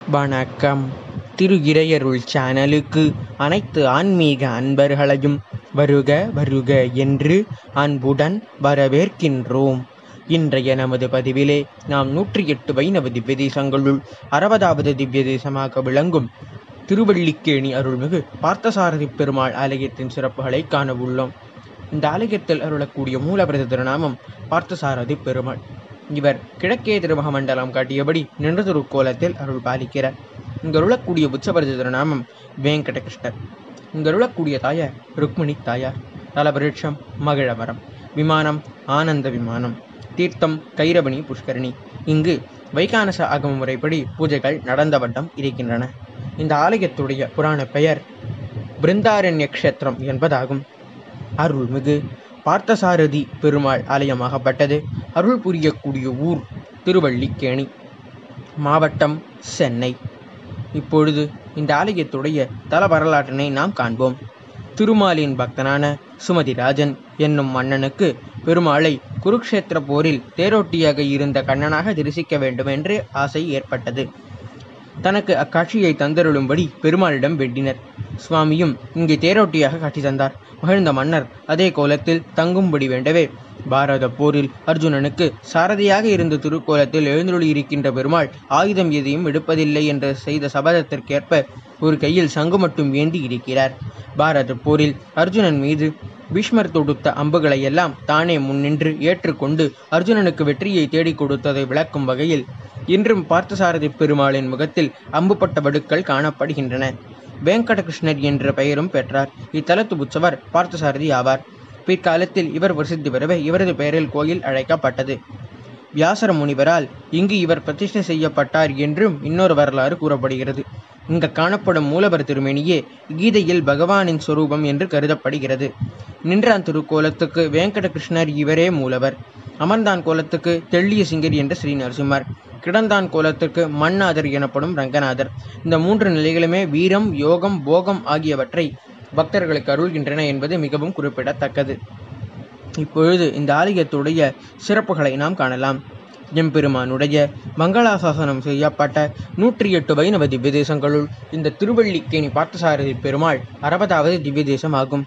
வணக்கம் திரு இறையருள் சேனலுக்கு அனைத்து ஆன்மீக அன்பர்களையும் வருக வருக என்று அன்புடன் வரவேற்கின்றோம் இன்றைய நமது பதிவிலே நாம் நூற்றி எட்டு வைணவ திவ்ய தேசங்களுள் அறுபதாவது திவ்ய தேசமாக விளங்கும் திருவள்ளிக்கேணி அருள்மிகு பார்த்தசாரதி பெருமாள் ஆலயத்தின் சிறப்புகளை காண உள்ளோம் இந்த ஆலயத்தில் அருளக்கூடிய மூலபிரத திருநாமம் பார்த்தசாரதி பெருமாள் இவர் கிழக்கே திருமகமண்டலம் காட்டியபடி நின்ற திருக்கோலத்தில் அருள் பாலிக்கிறார் இங்கு அருளக்கூடிய உச்சபரத திருநாமம் வேங்கடகிருஷ்ணர் இங்கு அருளக்கூடிய தாயார் ருக்மிணி தாயார் தலபரிட்சம் மகிழமரம் விமானம் ஆனந்த விமானம் தீர்த்தம் கைரவணி புஷ்கரணி இங்கு வைகானச ஆகம முறைப்படி பூஜைகள் நடந்த வண்ணம் இருக்கின்றன இந்த ஆலயத்துடைய புராண பெயர் பிருந்தாரண்ய க்ஷேத்திரம் என்பதாகும் அருள்மிகு பார்த்தசாரதி பெருமாள் ஆலயமாகப்பட்டது அருள் புரியக்கூடிய ஊர் திருவள்ளிக்கேணி மாவட்டம் சென்னை இப்பொழுது இந்த ஆலயத்துடைய தல வரலாற்றினை நாம் காண்போம் திருமாலின் பக்தனான சுமதிராஜன் என்னும் மன்னனுக்கு பெருமாளை குருக்ஷேத்திர போரில் தேரோட்டியாக இருந்த கண்ணனாக தரிசிக்க வேண்டும் என்று ஆசை ஏற்பட்டது தனக்கு அக்காட்சியை தந்தருளும்படி பெருமாளிடம் வேண்டினர் சுவாமியும் இங்கே தேரோட்டியாக காட்சி தந்தார் மகிழ்ந்த மன்னர் அதே கோலத்தில் தங்கும்படி வேண்டவே பாரத போரில் அர்ஜுனனுக்கு சாரதியாக இருந்த திருக்கோலத்தில் எழுந்தருளி இருக்கின்ற பெருமாள் ஆயுதம் எதையும் எடுப்பதில்லை என்று செய்த சபதத்திற்கேற்ப ஒரு கையில் சங்கு மட்டும் ஏந்தி இருக்கிறார் பாரத போரில் அர்ஜுனன் மீது பீஷ்மர் தொடுத்த அம்புகளை எல்லாம் தானே முன்னின்று ஏற்றுக்கொண்டு அர்ஜுனனுக்கு வெற்றியை தேடிக் கொடுத்ததை விளக்கும் வகையில் இன்றும் பார்த்தசாரதி பெருமாளின் முகத்தில் அம்புப்பட்ட வடுக்கள் காணப்படுகின்றன வேங்கடகிருஷ்ணர் என்ற பெயரும் பெற்றார் இத்தலத்து உற்சவர் பார்த்தசாரதி ஆவார் பிற்காலத்தில் இவர் பிரசித்தி பெறவே இவரது பெயரில் கோயில் அழைக்கப்பட்டது வியாசர முனிவரால் இங்கு இவர் பிரதிஷ்டை செய்யப்பட்டார் என்றும் இன்னொரு வரலாறு கூறப்படுகிறது இங்கு காணப்படும் மூலவர் திருமேனியே கீதையில் பகவானின் சொரூபம் என்று கருதப்படுகிறது நின்றான் திருக்கோலத்துக்கு வேங்கடகிருஷ்ணர் இவரே மூலவர் அமர்ந்தான் கோலத்துக்கு தெள்ளிய சிங்கர் என்ற ஸ்ரீ நரசிம்மர் கிடந்தான் கோலத்திற்கு மன்னாதர் எனப்படும் ரங்கநாதர் இந்த மூன்று நிலைகளுமே வீரம் யோகம் போகம் ஆகியவற்றை பக்தர்களுக்கு அருள்கின்றன என்பது மிகவும் குறிப்பிடத்தக்கது இப்பொழுது இந்த ஆலயத்துடைய சிறப்புகளை நாம் காணலாம் எம்பெருமானுடைய மங்களாசாசனம் செய்யப்பட்ட நூற்றி எட்டு வைணவ திவ்ய தேசங்களுள் இந்த திருவள்ளிக்கேணி பார்த்தசாரதி பெருமாள் அறுபதாவது திவ்ய தேசம் ஆகும்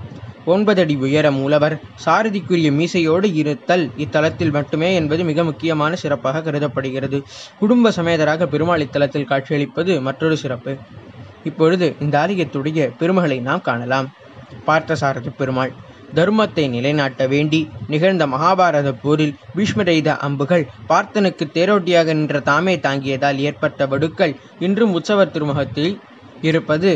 ஒன்பதடி உயர மூலவர் சாரதிக்குரிய மீசையோடு இருத்தல் இத்தலத்தில் மட்டுமே என்பது மிக முக்கியமான சிறப்பாக கருதப்படுகிறது குடும்ப சமேதராக பெருமாள் இத்தலத்தில் காட்சியளிப்பது மற்றொரு சிறப்பு இப்பொழுது இந்த ஆலயத்துடைய பெருமகளை நாம் காணலாம் பார்த்தசாரதி பெருமாள் தர்மத்தை நிலைநாட்ட வேண்டி நிகழ்ந்த மகாபாரத போரில் பீஷ்மர் எய்த அம்புகள் பார்த்தனுக்கு தேரோட்டியாக நின்ற தாமே தாங்கியதால் ஏற்பட்ட வடுக்கள் இன்றும் உற்சவர் திருமுகத்தில் இருப்பது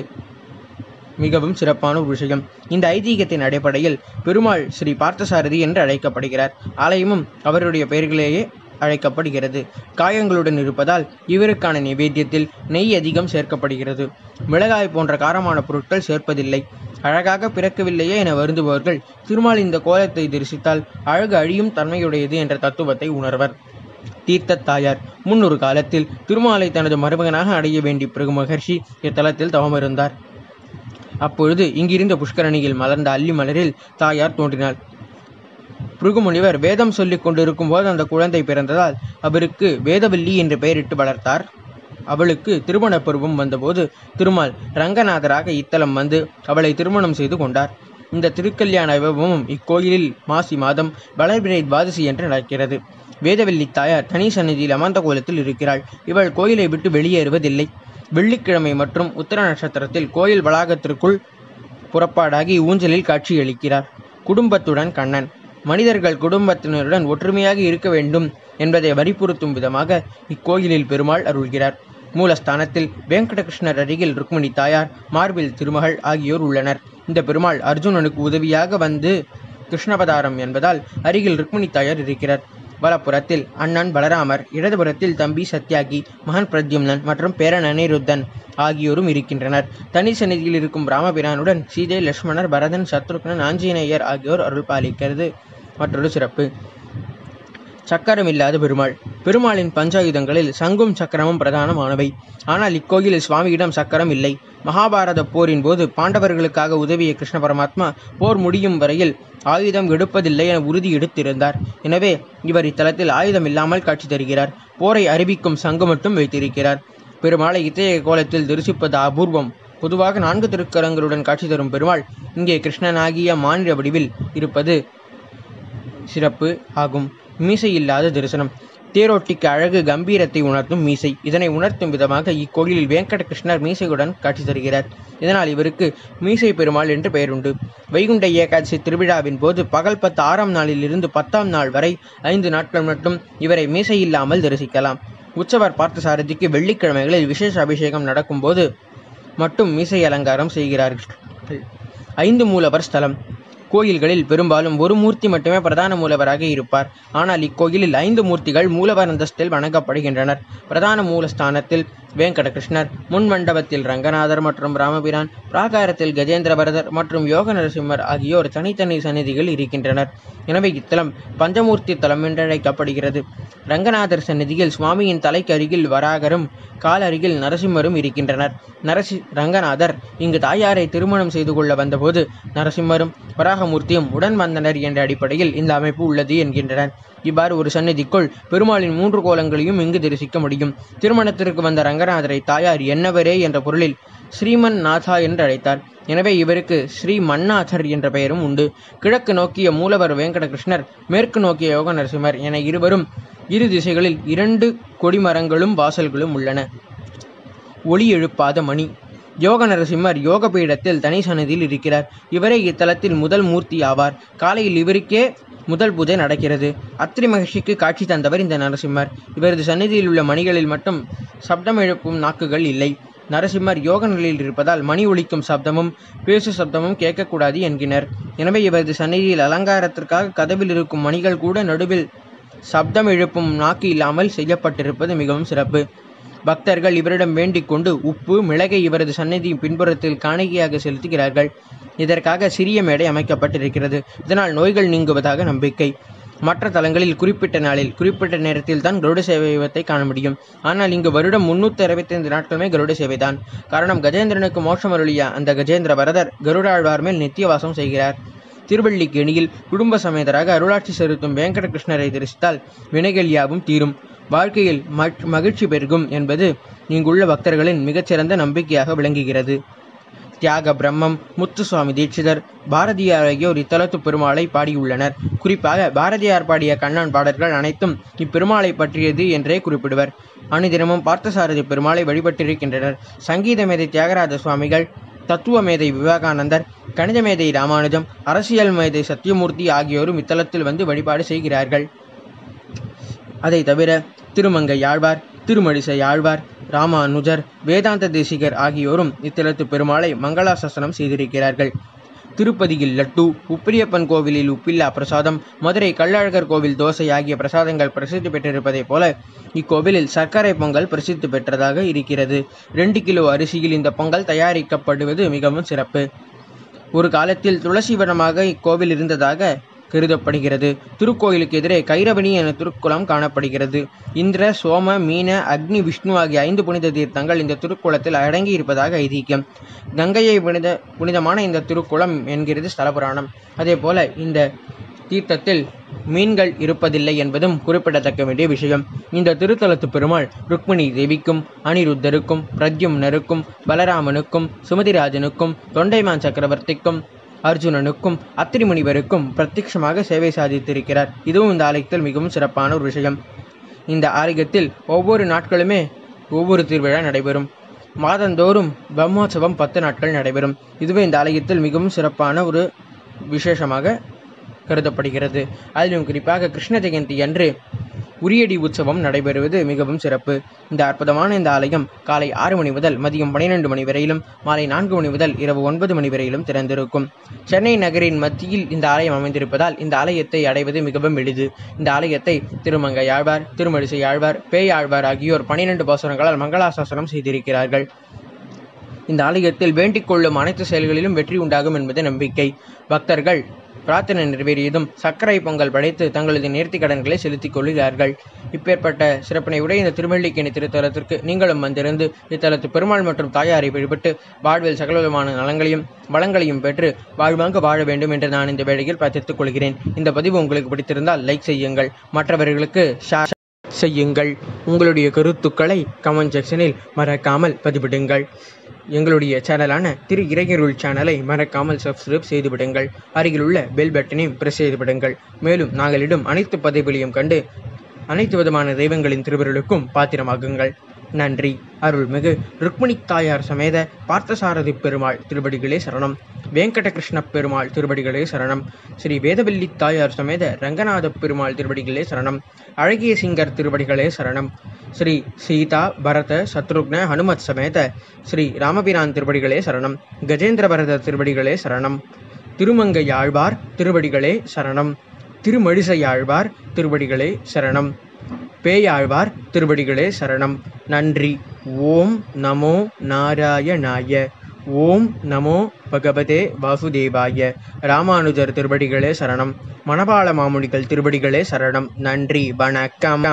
மிகவும் சிறப்பான ஒரு விஷயம் இந்த ஐதீகத்தின் அடிப்படையில் பெருமாள் ஸ்ரீ பார்த்தசாரதி என்று அழைக்கப்படுகிறார் ஆலயமும் அவருடைய பெயர்களேயே அழைக்கப்படுகிறது காயங்களுடன் இருப்பதால் இவருக்கான நிவேத்தியத்தில் நெய் அதிகம் சேர்க்கப்படுகிறது மிளகாய் போன்ற காரமான பொருட்கள் சேர்ப்பதில்லை அழகாக பிறக்கவில்லையே என வருந்துபவர்கள் திருமால் இந்த கோலத்தை தரிசித்தால் அழகு அழியும் தன்மையுடையது என்ற தத்துவத்தை உணர்வர் தீர்த்த தாயார் முன்னொரு காலத்தில் திருமாலை தனது மருமகனாக அடைய வேண்டிய பிறகு மகர்ஷி இத்தலத்தில் தவமிருந்தார் அப்பொழுது இங்கிருந்த புஷ்கரணியில் மலர்ந்த அல்லி மலரில் தாயார் தோன்றினாள் பிருகுமுனிவர் வேதம் சொல்லிக் கொண்டிருக்கும் போது அந்த குழந்தை பிறந்ததால் அவருக்கு வேதவல்லி என்று பெயரிட்டு வளர்த்தார் அவளுக்கு திருமண பருவம் வந்தபோது திருமால் ரங்கநாதராக இத்தலம் வந்து அவளை திருமணம் செய்து கொண்டார் இந்த திருக்கல்யாண வைபவமும் இக்கோயிலில் மாசி மாதம் வளர்பிறை துவாதசி என்று நடக்கிறது வேதவல்லி தாயார் தனி சந்நிதியில் அமர்ந்த கோலத்தில் இருக்கிறாள் இவள் கோயிலை விட்டு வெளியேறுவதில்லை வெள்ளிக்கிழமை மற்றும் உத்தர நட்சத்திரத்தில் கோயில் வளாகத்திற்குள் புறப்பாடாகி ஊஞ்சலில் காட்சியளிக்கிறார் குடும்பத்துடன் கண்ணன் மனிதர்கள் குடும்பத்தினருடன் ஒற்றுமையாக இருக்க வேண்டும் என்பதை வலியுறுத்தும் விதமாக இக்கோயிலில் பெருமாள் அருள்கிறார் மூலஸ்தானத்தில் வெங்கடகிருஷ்ணர் அருகில் ருக்மிணி தாயார் மார்பில் திருமகள் ஆகியோர் உள்ளனர் இந்த பெருமாள் அர்ஜுனனுக்கு உதவியாக வந்து கிருஷ்ணபதாரம் என்பதால் அருகில் ருக்மிணி தாயார் இருக்கிறார் வலப்புறத்தில் அண்ணன் பலராமர் இடதுபுறத்தில் தம்பி சத்யாகி மகன் பிரத்யும்னன் மற்றும் பேரன் அனிருத்தன் ஆகியோரும் இருக்கின்றனர் தனி சந்நிதியில் இருக்கும் ராமபிரானுடன் சீதை லட்சுமணர் பரதன் சத்ருக்னன் ஆஞ்சநேயர் ஆகியோர் அருள் பாலிக்கிறது மற்றொரு சிறப்பு சக்கரம் இல்லாத பெருமாள் பெருமாளின் பஞ்சாயுதங்களில் சங்கும் சக்கரமும் பிரதானமானவை ஆனால் இக்கோயிலில் சுவாமியிடம் சக்கரம் இல்லை மகாபாரத போரின் போது பாண்டவர்களுக்காக உதவிய கிருஷ்ண பரமாத்மா போர் முடியும் வரையில் ஆயுதம் எடுப்பதில்லை என உறுதி எடுத்திருந்தார் எனவே இவர் இத்தலத்தில் ஆயுதம் இல்லாமல் காட்சி தருகிறார் போரை அறிவிக்கும் சங்கு மட்டும் வைத்திருக்கிறார் பெருமாளை இத்தகைய கோலத்தில் தரிசிப்பது அபூர்வம் பொதுவாக நான்கு திருக்கரங்களுடன் காட்சி தரும் பெருமாள் இங்கே கிருஷ்ணனாகிய மாநில வடிவில் இருப்பது சிறப்பு ஆகும் மீசை இல்லாத தரிசனம் தேரோட்டிக்கு அழகு கம்பீரத்தை உணர்த்தும் மீசை இதனை உணர்த்தும் விதமாக இக்கோயிலில் வேங்கட கிருஷ்ணர் மீசையுடன் காட்சி தருகிறார் இதனால் இவருக்கு மீசை பெருமாள் என்று பெயருண்டு வைகுண்ட ஏகாதசி திருவிழாவின் போது பகல் பத்து ஆறாம் நாளில் இருந்து பத்தாம் நாள் வரை ஐந்து நாட்கள் மட்டும் இவரை மீசை இல்லாமல் தரிசிக்கலாம் உற்சவர் பார்த்தசாரதிக்கு வெள்ளிக்கிழமைகளில் விசேஷ அபிஷேகம் நடக்கும்போது மட்டும் மீசை அலங்காரம் செய்கிறார்கள் ஐந்து மூலவர் ஸ்தலம் கோயில்களில் பெரும்பாலும் ஒரு மூர்த்தி மட்டுமே பிரதான மூலவராக இருப்பார் ஆனால் இக்கோயிலில் ஐந்து மூர்த்திகள் மூலவர் அந்தஸ்தில் வணங்கப்படுகின்றனர் பிரதான மூலஸ்தானத்தில் வேங்கடகிருஷ்ணர் முன் மண்டபத்தில் ரங்கநாதர் மற்றும் ராமபிரான் பிராகாரத்தில் கஜேந்திரபரதர் மற்றும் யோக நரசிம்மர் ஆகியோர் தனித்தனி சந்நிதிகள் இருக்கின்றனர் எனவே இத்தலம் பஞ்சமூர்த்தி தலம் என்றழைக்கப்படுகிறது ரங்கநாதர் சந்நிதியில் சுவாமியின் தலைக்கு அருகில் வராகரும் கால் அருகில் நரசிம்மரும் இருக்கின்றனர் நரசி ரங்கநாதர் இங்கு தாயாரை திருமணம் செய்து கொள்ள வந்தபோது நரசிம்மரும் வராகமூர்த்தியும் உடன் வந்தனர் என்ற அடிப்படையில் இந்த அமைப்பு உள்ளது என்கின்றனர் இவ்வாறு ஒரு சந்நிதிக்குள் பெருமாளின் மூன்று கோலங்களையும் இங்கு தரிசிக்க முடியும் திருமணத்திற்கு வந்த ரங்கநாதரை தாயார் என்னவரே என்ற பொருளில் ஸ்ரீமன் நாதா என்று அழைத்தார் எனவே இவருக்கு ஸ்ரீ மன்னாதர் என்ற பெயரும் உண்டு கிழக்கு நோக்கிய மூலவர் வெங்கடகிருஷ்ணர் மேற்கு நோக்கிய யோக நரசிம்மர் என இருவரும் இரு திசைகளில் இரண்டு கொடிமரங்களும் வாசல்களும் உள்ளன ஒளி எழுப்பாத மணி யோக நரசிம்மர் யோக பீடத்தில் தனி சன்னதியில் இருக்கிறார் இவரே இத்தலத்தில் முதல் மூர்த்தி ஆவார் காலையில் இவருக்கே முதல் பூஜை நடக்கிறது அத்திரி மகிழ்ச்சிக்கு காட்சி தந்தவர் இந்த நரசிம்மர் இவரது சந்நிதியில் உள்ள மணிகளில் மட்டும் சப்தம் எழுப்பும் நாக்குகள் இல்லை நரசிம்மர் யோக நிலையில் இருப்பதால் மணி ஒலிக்கும் சப்தமும் பேசு சப்தமும் கேட்கக்கூடாது என்கினர் எனவே இவரது சந்நிதியில் அலங்காரத்திற்காக கதவில் இருக்கும் மணிகள் கூட நடுவில் சப்தம் எழுப்பும் நாக்கு இல்லாமல் செய்யப்பட்டிருப்பது மிகவும் சிறப்பு பக்தர்கள் இவரிடம் வேண்டிக் கொண்டு உப்பு மிளகை இவரது சந்நிதி பின்புறத்தில் காணிக்கையாக செலுத்துகிறார்கள் இதற்காக சிறிய மேடை அமைக்கப்பட்டிருக்கிறது இதனால் நோய்கள் நீங்குவதாக நம்பிக்கை மற்ற தலங்களில் குறிப்பிட்ட நாளில் குறிப்பிட்ட நேரத்தில் தான் கருட சேவையத்தை காண முடியும் ஆனால் இங்கு வருடம் முன்னூற்றி அறுபத்தைந்து நாட்களுமே கருட சேவைதான் காரணம் கஜேந்திரனுக்கு மோட்சம் அருளிய அந்த கஜேந்திர வரதர் கருடாழ்வார் மேல் நித்தியவாசம் செய்கிறார் திருவள்ளிக்கேணியில் குடும்ப சமேதராக அருளாட்சி செலுத்தும் வெங்கடகிருஷ்ணரை தரிசித்தால் வினைகள் யாவும் தீரும் வாழ்க்கையில் மற்- மகிழ்ச்சி பெருகும் என்பது இங்குள்ள பக்தர்களின் மிகச்சிறந்த நம்பிக்கையாக விளங்குகிறது தியாக பிரம்மம் முத்துசுவாமி தீட்சிதர் பாரதியார் ஆகியோர் இத்தலத்து பெருமாளை பாடியுள்ளனர் குறிப்பாக பாரதியார் பாடிய கண்ணன் பாடல்கள் அனைத்தும் இப்பெருமாளை பற்றியது என்றே குறிப்பிடுவர் அனுதினமும் பார்த்தசாரதி பெருமாளை வழிபட்டிருக்கின்றனர் சங்கீத மேதை தியாகராஜ சுவாமிகள் தத்துவ மேதை விவேகானந்தர் கணித மேதை ராமானுஜம் அரசியல் மேதை சத்தியமூர்த்தி ஆகியோரும் இத்தலத்தில் வந்து வழிபாடு செய்கிறார்கள் அதை தவிர திருமங்கை ஆழ்வார் திருமழிசை ஆழ்வார் ராமானுஜர் வேதாந்த தேசிகர் ஆகியோரும் இத்தலத்து பெருமாளை மங்களாசாசனம் செய்திருக்கிறார்கள் திருப்பதியில் லட்டு உப்பிலியப்பன் கோவிலில் உப்பில்லா பிரசாதம் மதுரை கள்ளழகர் கோவில் தோசை ஆகிய பிரசாதங்கள் பிரசித்தி பெற்றிருப்பதைப் போல இக்கோவிலில் சர்க்கரை பொங்கல் பிரசித்தி பெற்றதாக இருக்கிறது ரெண்டு கிலோ அரிசியில் இந்த பொங்கல் தயாரிக்கப்படுவது மிகவும் சிறப்பு ஒரு காலத்தில் துளசிவனமாக இக்கோவில் இருந்ததாக கருதப்படுகிறது திருக்கோயிலுக்கு எதிரே கைரவணி என திருக்குளம் காணப்படுகிறது இந்திர சோம மீன அக்னி விஷ்ணு ஆகிய ஐந்து புனித தீர்த்தங்கள் இந்த திருக்குளத்தில் அடங்கி இருப்பதாக ஐதீகம் கங்கையை புனித புனிதமான இந்த திருக்குளம் என்கிறது ஸ்தல புராணம் அதே போல இந்த தீர்த்தத்தில் மீன்கள் இருப்பதில்லை என்பதும் குறிப்பிடத்தக்க வேண்டிய விஷயம் இந்த திருத்தலத்து பெருமாள் ருக்மிணி தேவிக்கும் அனிருத்தருக்கும் பிரத்யும்னருக்கும் பலராமனுக்கும் சுமதிராஜனுக்கும் தொண்டைமான் சக்கரவர்த்திக்கும் அர்ஜுனனுக்கும் அத்திரி முனிவருக்கும் பிரத்யட்சமாக சேவை சாதித்திருக்கிறார் இதுவும் இந்த ஆலயத்தில் மிகவும் சிறப்பான ஒரு விஷயம் இந்த ஆலயத்தில் ஒவ்வொரு நாட்களுமே ஒவ்வொரு திருவிழா நடைபெறும் மாதந்தோறும் பிரம்மோற்சவம் பத்து நாட்கள் நடைபெறும் இதுவே இந்த ஆலயத்தில் மிகவும் சிறப்பான ஒரு விசேஷமாக கருதப்படுகிறது அதிலும் குறிப்பாக கிருஷ்ண ஜெயந்தி அன்று உரியடி உற்சவம் நடைபெறுவது மிகவும் சிறப்பு இந்த அற்புதமான இந்த ஆலயம் காலை ஆறு மணி முதல் மதியம் பன்னிரெண்டு மணி வரையிலும் மாலை நான்கு மணி முதல் இரவு ஒன்பது மணி வரையிலும் திறந்திருக்கும் சென்னை நகரின் மத்தியில் இந்த ஆலயம் அமைந்திருப்பதால் இந்த ஆலயத்தை அடைவது மிகவும் எளிது இந்த ஆலயத்தை திருமங்கை ஆழ்வார் திருமழிசை ஆழ்வார் பேய் ஆழ்வார் ஆகியோர் பன்னிரண்டு பாசுரங்களால் மங்களாசாசனம் செய்திருக்கிறார்கள் இந்த ஆலயத்தில் வேண்டிக் கொள்ளும் அனைத்து செயல்களிலும் வெற்றி உண்டாகும் என்பது நம்பிக்கை பக்தர்கள் பிரார்த்தனை நிறைவேறியதும் சர்க்கரை பொங்கல் படைத்து தங்களது நேர்த்திக் கடன்களை செலுத்திக் கொள்கிறார்கள் இப்பேற்பட்ட சிறப்பினை உடைய இந்த திருவள்ளிக்கேணி திருத்தலத்திற்கு நீங்களும் வந்திருந்து இத்தலத்து பெருமாள் மற்றும் தாயாரை வழிபட்டு வாழ்வில் சகலவிதமான நலங்களையும் வளங்களையும் பெற்று வாழ்வாங்க வாழ வேண்டும் என்று நான் இந்த வேளையில் பிரார்த்தித்துக் கொள்கிறேன் இந்த பதிவு உங்களுக்கு பிடித்திருந்தால் லைக் செய்யுங்கள் மற்றவர்களுக்கு ஷேர் செய்யுங்கள் உங்களுடைய கருத்துக்களை கமெண்ட் செக்ஷனில் மறக்காமல் பதிவிடுங்கள் எங்களுடைய சேனலான திரு இறையருள் சேனலை மறக்காமல் சப்ஸ்கிரைப் செய்துவிடுங்கள் அருகிலுள்ள பெல் பட்டனையும் பிரஸ் செய்துவிடுங்கள் மேலும் நாங்களிடம் அனைத்து பதவிகளையும் கண்டு அனைத்து விதமான தெய்வங்களின் திருவருளுக்கும் பாத்திரமாகுங்கள் நன்றி அருள்மிகு ருக்மிணி தாயார் சமேத பார்த்தசாரதி பெருமாள் திருவடிகளே சரணம் வெங்கடகிருஷ்ண பெருமாள் திருவடிகளே சரணம் ஸ்ரீ வேதவல்லி தாயார் சமேத ரங்கநாத பெருமாள் திருவடிகளே சரணம் அழகிய சிங்கர் திருவடிகளே சரணம் ஸ்ரீ சீதா பரத சத்ருக்ன ஹனுமத் சமேத ஸ்ரீ ராமபிரான் திருவடிகளே சரணம் கஜேந்திர பரத திருவடிகளே சரணம் திருமங்கையாழ்வார் திருவடிகளே சரணம் திருமழிசையாழ்வார் திருவடிகளே சரணம் பேயாழ்வார் திருவடிகளே சரணம் நன்றி ஓம் நமோ நாராயணாய ஓம் நமோ பகவதே வாசுதேவாய ராமானுஜர் திருவடிகளே சரணம் மணபாள மாமுனிகள் திருவடிகளே சரணம் நன்றி வணக்கம்